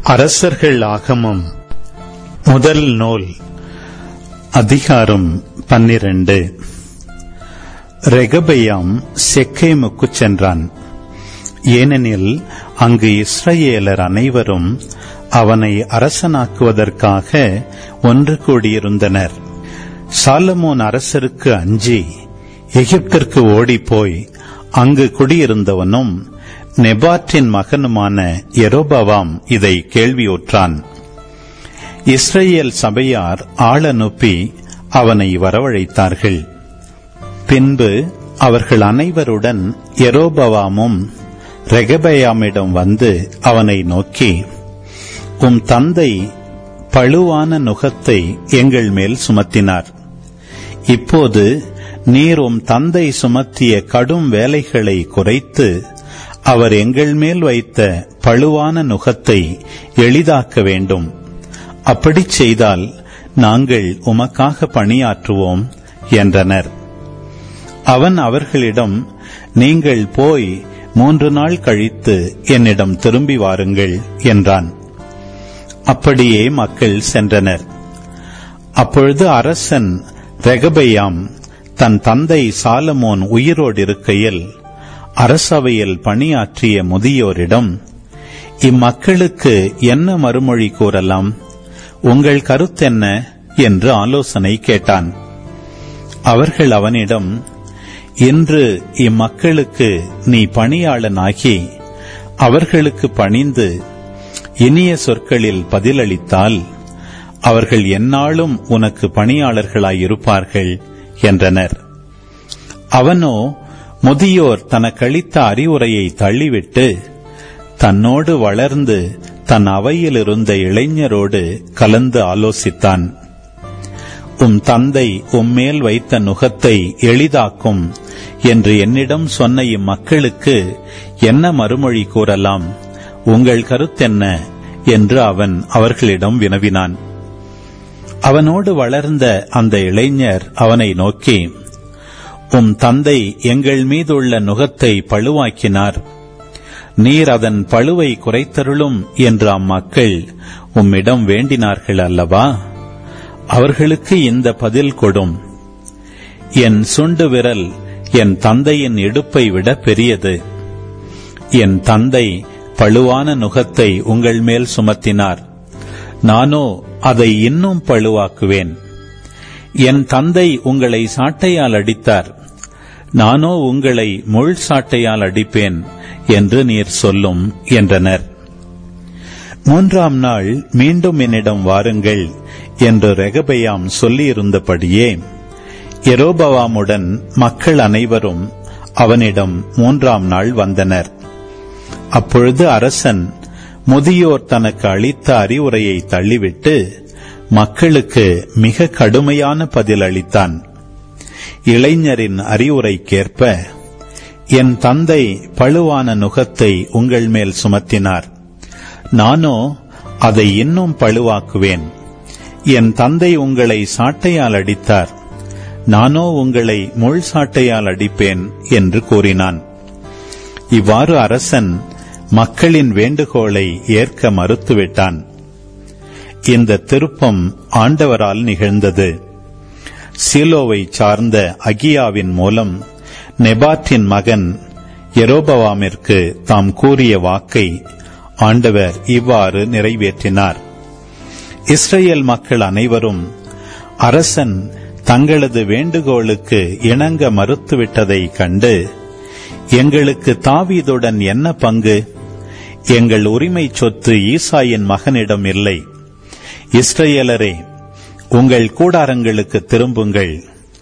அரசர்கள் ஆகமம் முதல் நூல் அதிகாரம் பன்னிரண்டு ரெகபெயாம் செக்கேமுக்குச் சென்றான் ஏனெனில் அங்கு இஸ்ரவேலர் அனைவரும் அவனை அரசனாக்குவதற்காக ஒன்று கூடியிருந்தனர் சாலமோன் அரசருக்கு அஞ்சி எகிப்திற்கு ஓடிப்போய் அங்கு குடியிருந்தவனும் நெபாற்றின் மகனுமான எரோபவாம் இதை கேள்வியுற்றான் இஸ்ரேல் சபையார் ஆள் அனுப்பி அவனை வரவழைத்தார்கள் பின்பு அவர்கள் அனைவருடன் எரோபவாமும் ரெகபயாமிடம் வந்து அவனை நோக்கி உம் தந்தை பழுவான நுகத்தை எங்கள் மேல் சுமத்தினார் இப்போது நீர் உம் தந்தை சுமத்திய கடும் வேலைகளை குறைத்து அவர் எங்கள் மேல் வைத்த பழுவான நுகத்தை எளிதாக்க வேண்டும் அப்படிச் செய்தால் நாங்கள் உமக்காக பணியாற்றுவோம் என்றனர் அவன் அவர்களிடம் நீங்கள் போய் மூன்று நாள் கழித்து என்னிடம் திரும்பி வாருங்கள் என்றான் அப்படியே மக்கள் சென்றனர் அப்பொழுது அரசன் ரெகபெயாம் தன் தந்தை சாலமோன் உயிரோடு இருக்கையில் அரசவையில் பணியாற்றிய முதியோரிடம் இம்மக்களுக்கு என்ன மறுமொழி கூறலாம் உங்கள் கருத்தென்ன என்று ஆலோசனை கேட்டான் அவர்கள் அவனிடம் இன்று இம்மக்களுக்கு நீ பணியாளனாகி அவர்களுக்கு பணிந்து இனிய சொற்களில் பதிலளித்தால் அவர்கள் எந்நாளும் உனக்கு பணியாளர்களாயிருப்பார்கள் என்றனர் அவனோ முதியோர் தனக்களித்த அறிவுரையை தள்ளிவிட்டு தன்னோடு வளர்ந்து தன் அவையில் இருந்த இளைஞரோடு கலந்து ஆலோசித்தான் உம் தந்தை உம்மேல் வைத்த நுகத்தை எளிதாக்கும் என்று என்னிடம் சொன்ன இம்மக்களுக்கு என்ன மறுமொழி கூறலாம் உங்கள் கருத்தென்ன என்று அவன் அவர்களிடம் வினவினான் அவனோடு வளர்ந்த அந்த இளைஞர் அவனை நோக்கி உம் தந்தை எங்கள் மீதுள்ள நுகத்தை பழுவாக்கினார் நீர் அதன் பழுவை குறைத்தருளும் என்று அம்மக்கள் உம்மிடம் வேண்டினார்கள் அல்லவா அவர்களுக்கு இந்த பதில் கொடும் என் சுண்டு விரல் என் தந்தையின் இடுப்பை விட பெரியது என் தந்தை பழுவான நுகத்தை உங்கள் மேல் சுமத்தினார் நானோ அதை இன்னும் பழுவாக்குவேன் என் தந்தை உங்களை சாட்டையால் அடித்தார் நானோ உங்களை முள் சாட்டையால் அடிப்பேன் என்று நீர் சொல்லும் என்றனர் மூன்றாம் நாள் மீண்டும் என்னிடம் வாருங்கள் என்று ரெகபயாம் சொல்லியிருந்தபடியே எரோபவாமுடன் மக்கள் அனைவரும் அவனிடம் மூன்றாம் நாள் வந்தனர் அப்பொழுது அரசன் முதியோர் தனக்கு அளித்த அறிவுரையை தள்ளிவிட்டு மக்களுக்கு மிக கடுமையான பதில் அளித்தான் இளைஞரின் அறிவுரைக்கேற்ப என் தந்தை பழுவான நுகத்தை உங்கள் மேல் சுமத்தினார் நானோ அதை இன்னும் பழுவாக்குவேன் என் தந்தை உங்களை சாட்டையால் அடித்தார் நானோ உங்களை முள் சாட்டையால் அடிப்பேன் என்று கூறினான் இவ்வாறு அரசன் மக்களின் வேண்டுகோளை ஏற்க மறுத்துவிட்டான் இந்த திருப்பம் ஆண்டவரால் நிகழ்ந்தது சீலோவை சார்ந்த அகியாவின் மூலம் நெபாற்றின் மகன் எரோபவாமிற்கு தாம் கூறிய வாக்கை ஆண்டவர் இவ்வாறு நிறைவேற்றினார் இஸ்ரேல் மக்கள் அனைவரும் அரசன் தங்களது வேண்டுகோளுக்கு இணங்க மறுத்துவிட்டதை கண்டு எங்களுக்கு தாவீதுடன் என்ன பங்கு எங்கள் உரிமை சொத்து ஈசாயின் மகனிடம் இல்லை இஸ்ரேலரே உங்கள் கூடாரங்களுக்கு திரும்புங்கள்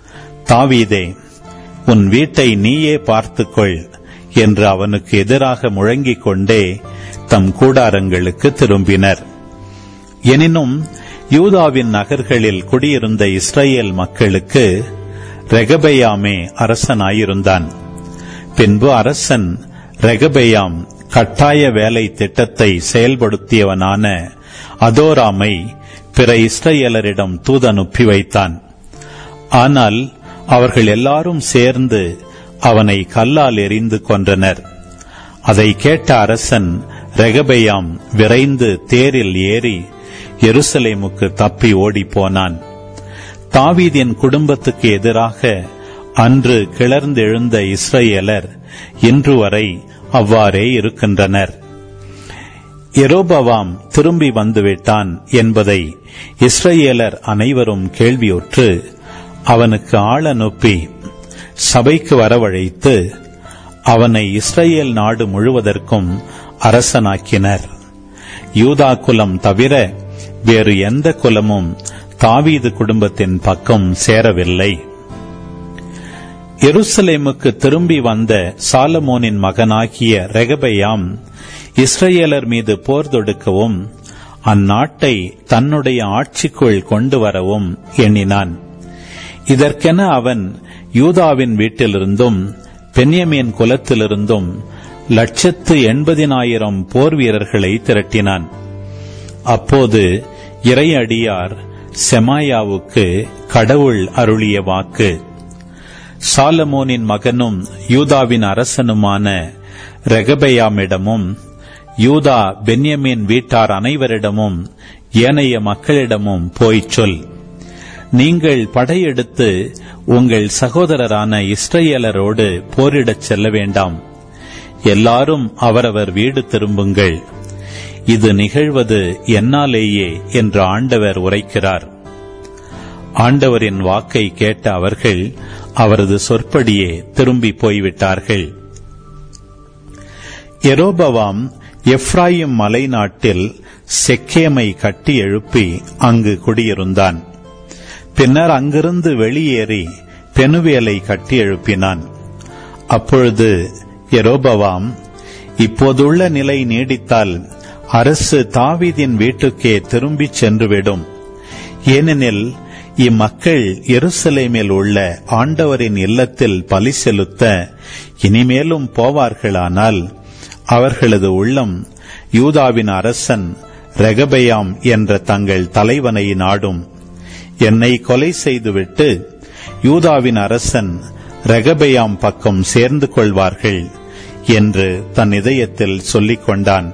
தாவீதே உன் வீட்டை நீயே பார்த்துக்கொள் என்று அவனுக்கு எதிராக முழங்கிக் கொண்டே தம் கூடாரங்களுக்கு திரும்பினர் எனினும் யூதாவின் நகர்களில் குடியிருந்த இஸ்ரேல் மக்களுக்கு ரெகபெயாமே அரசனாயிருந்தான் பின்பு அரசன் ரெகபெயாம் கட்டாய வேலை திட்டத்தை செயல்படுத்தியவனான அதோராமை பிற இஸ்ரேலரிடம் தூதனுப்பி வைத்தான் ஆனால் அவர்கள் எல்லாரும் சேர்ந்து அவனை கல்லால் எறிந்து கொன்றனர் அதை கேட்ட அரசன் ரெகபெயாம் விரைந்து தேரில் ஏறி எருசலேமுக்கு தப்பி ஓடிப் போனான் தாவீதின் குடும்பத்துக்கு எதிராக அன்று கிளர்ந்தெழுந்த இஸ்ரேலர் இன்று வரை அவ்வாறே இருக்கின்றனர் எரோபவாம் திரும்பி வந்துவிட்டான் என்பதை இஸ்ரேலர் அனைவரும் கேள்வியுற்று அவனுக்கு ஆள் அனுப்பி சபைக்கு வரவழைத்து அவனை இஸ்ரேல் நாடு முழுவதற்கும் அரசனாக்கினர் யூதா குலம் தவிர வேறு எந்த குலமும் தாவீது குடும்பத்தின் பக்கம் சேரவில்லை எருசலேமுக்கு திரும்பி வந்த சாலமோனின் மகனாகிய ரெகபெயாம் இஸ்ரேலர் மீது போர் தொடுக்கவும் அந்நாட்டை தன்னுடைய ஆட்சிக்குள் கொண்டு வரவும் எண்ணினான் இதற்கென அவன் யூதாவின் வீட்டிலிருந்தும் பென்யமீன் குலத்திலிருந்தும் லட்சத்து எண்பதினாயிரம் போர் வீரர்களை திரட்டினான் அப்போது இறையடியார் செமாயாவுக்கு கடவுள் அருளிய வாக்கு சாலமோனின் மகனும் யூதாவின் அரசனுமான ரெகபெயாமிடமும் யூதா பென்யமீன் வீட்டார் அனைவரிடமும் ஏனைய மக்களிடமும் போய்ச் சொல் நீங்கள் படையெடுத்து உங்கள் சகோதரரான இஸ்ரேலரோடு போரிடச் செல்ல வேண்டாம் எல்லாரும் அவரவர் வீடு திரும்புங்கள் இது நிகழ்வது என்னாலேயே என்று ஆண்டவர் உரைக்கிறார் ஆண்டவரின் வாக்கை கேட்ட அவர்கள் அவரது சொற்படியே திரும்பி போய்விட்டார்கள் எரோபவாம் எப்ராயிம் மலை நாட்டில் செக்கேமை கட்டி எழுப்பி அங்கு குடியிருந்தான் பின்னர் அங்கிருந்து வெளியேறி பெனுவேலை கட்டி எழுப்பினான் அப்பொழுது எரோபவாம் இப்போதுள்ள நிலை நீடித்தால் அரசு தாவீதின் வீட்டுக்கே திரும்பிச் சென்றுவிடும் ஏனெனில் இம்மக்கள் எருசலேமில் உள்ள ஆண்டவரின் இல்லத்தில் பலி செலுத்த இனிமேலும் போவார்களானால் அவர்களது உள்ளம் யூதாவின் அரசன் ரெகபெயாம் என்ற தங்கள் தலைவனை நாடும் என்னை கொலை செய்துவிட்டு யூதாவின் அரசன் ரெகபெயாம் பக்கம் சேர்ந்து கொள்வார்கள் என்று தன் இதயத்தில் சொல்லிக் கொண்டான்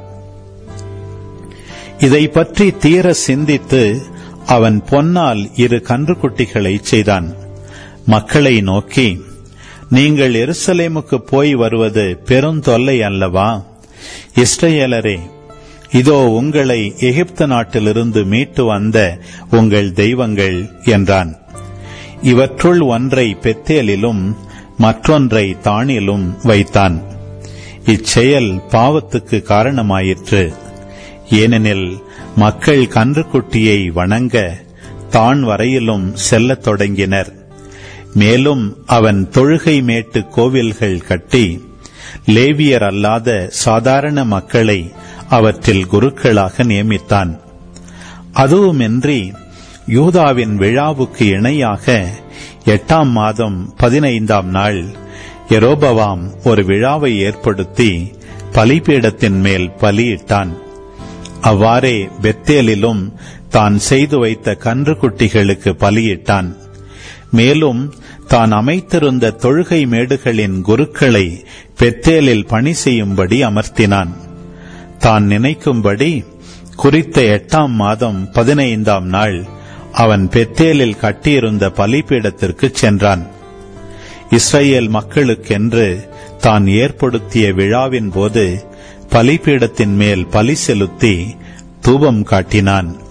இதை பற்றி தீர சிந்தித்து அவன் பொன்னால் இரு கன்றுக்குட்டிகளை செய்தான் மக்களை நோக்கி நீங்கள் எருசலேமுக்கு போய் வருவது பெருந்தொல்லை அல்லவா இஸ்ரேலரே இதோ உங்களை எகிப்து நாட்டிலிருந்து மீட்டு வந்த உங்கள் தெய்வங்கள் என்றான் இவற்றுள் ஒன்றை பெத்தேலிலும் மற்றொன்றை தானிலும் வைத்தான் இச்செயல் பாவத்துக்கு காரணமாயிற்று ஏனெனில் மக்கள் கன்றுக்குட்டியை வணங்க தான் வரையிலும் செல்லத் தொடங்கினர் மேலும் அவன் தொழுகை மேட்டு கோவில்கள் கட்டி லேவியர் அல்லாத சாதாரண மக்களை அவற்றில் குருக்களாக நியமித்தான் அதுவுமின்றி யூதாவின் விழாவுக்கு இணையாக எட்டாம் மாதம் பதினைந்தாம் நாள் எரோபவாம் ஒரு விழாவை ஏற்படுத்தி பலிபீடத்தின் மேல் பலியிட்டான் அவ்வாறே பெத்தேலிலும் தான் செய்து வைத்த கன்றுக்குட்டிகளுக்கு பலியிட்டான் மேலும் தான் அமைத்திருந்த தொழுகை மேடுகளின் குருக்களை பெத்தேலில் பணி செய்யும்படி அமர்த்தினான் தான் நினைக்கும்படி குறித்த எட்டாம் மாதம் பதினைந்தாம் நாள் அவன் பெத்தேலில் கட்டியிருந்த பலிபீடத்திற்கு சென்றான் இஸ்ரேல் மக்களுக்கென்று தான் ஏற்படுத்திய விழாவின் போது பலிபீடத்தின் மேல் பலி செலுத்தி தூபம் காட்டினான்